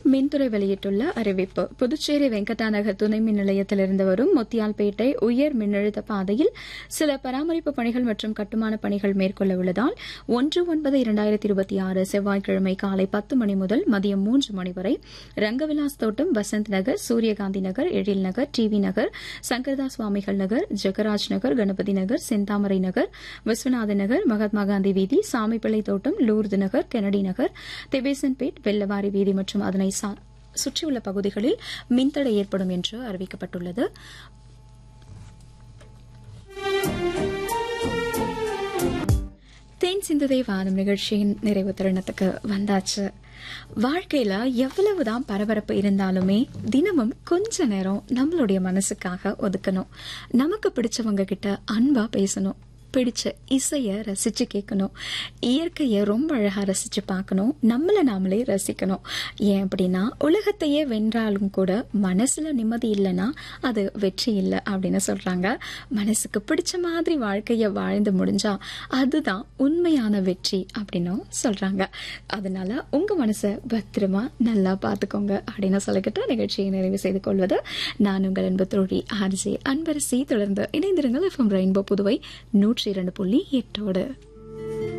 மின்துறை வெளியிட்டுள்ள அறிவிப்பு புதுச்சேரி வெங்கடாநகர் துணை மின் நிலையத்திலிருந்து வரும் முத்தியால்பேட்டை உயர் மின்னழுத்த பாதையில் சில பராமரிப்பு பணிகள் மற்றும் கட்டுமான பணிகள் மேற்கொள்ள உள்ளதால் ஒன்று ஒன்பது இரண்டாயிரத்தி இருபத்தி ஆறு செவ்வாய்க்கிழமை காலை பத்து மணி முதல் மதியம் மூன்று மணி வரை ரங்கவிலாஸ் தோட்டம் வசந்த் நகர் சூரியகாந்தி நகர் எழில் நகர் டிவி நகர் சங்கரதாஸ் சுவாமிகள் நகர் ஜெகராஜ் நகர் கணபதி நகர் செந்தாமரை நகர் விஸ்வநாத நகர் மகாத்மா காந்தி வீதி சாமிப்பிள்ளை தோட்டம் லூர்து நகர் கெனடி நகர் திபேசன்பேட் வெள்ளவாரி வீதி மற்றும் அதனை சுற்றியுள்ள பகுதிகளில் மின்தடை ஏற்படும் என்று அறிவிக்கப்பட்டுள்ளது தேன் சிந்துதை வானம் நிகழ்ச்சியின் நிறைவு தருணத்துக்கு வந்தாச்சு வாழ்க்கையில எவ்வளவுதான் பரபரப்பு இருந்தாலுமே தினமும் கொஞ்ச நேரம் நம்மளுடைய மனசுக்காக ஒதுக்கணும் நமக்கு பிடிச்சவங்க கிட்ட அன்பா பேசணும் பிடிச்ச இசைய ரசிச்சு கேட்கணும் இயற்கையை ரொம்ப அழகா ரசிச்சு பார்க்கணும் நம்மளை நாமளே ரசிக்கணும் ஏன் அப்படின்னா உலகத்தையே வென்றாலும் கூட மனசுல நிம்மதி இல்லைன்னா அது வெற்றி இல்லை அப்படின்னு சொல்றாங்க மனசுக்கு பிடிச்ச மாதிரி வாழ்க்கைய வாழ்ந்து முடிஞ்சா அதுதான் உண்மையான வெற்றி அப்படின்னும் சொல்றாங்க அதனால உங்க மனசை பத்திரமா நல்லா பார்த்துக்கோங்க அப்படின்னு சொல்லிக்கிட்டு நிகழ்ச்சியை நிறைவு செய்து கொள்வது நான் உங்கள் அன்பு தோழி ஆர்ஜே அன்பரசி தொடர்ந்து இணைந்திருங்கள் எஃப்எம் ரெயின்போ புதுவை நூற்றி இரண்டு புள்ளி எட்டோடு